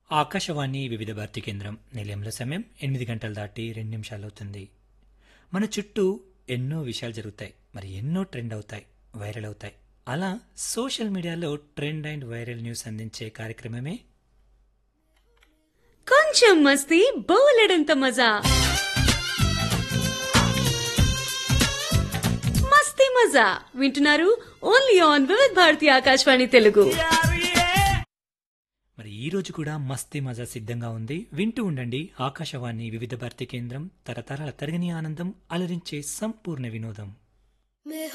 ఆకాశవాణి వివిధ భారతి కేంద్రం నిలయంలో సమయం ఎనిమిది గంటలు దాటి రెండు నిమిషాలు అవుతుంది మన చుట్టూ ఎన్నో విషయాలు జరుగుతాయి మరి ఎన్నో ట్రెండ్ అవుతాయి వైరల్ అవుతాయి అలా సోషల్ మీడియాలో ట్రెండ్ అండ్ వైరల్ న్యూస్ అందించే కార్యక్రమమే కొంచెం మస్తీ బోలెడంత మజా మస్తీ మజా వింటున్నారు ఓన్లీ ఆన్ వివిధ్ భారతి ఆకాశవాణి తెలుగు మరి ఈ రోజు కూడా మస్తీ మజా సిద్ధంగా ఉంది వింటూ ఉండండి ఆకాశవాణి వివిధ భారతి కేంద్రం తరతరాల తరగని ఆనందం అలరించే సంపూర్ణ వినోదం मैं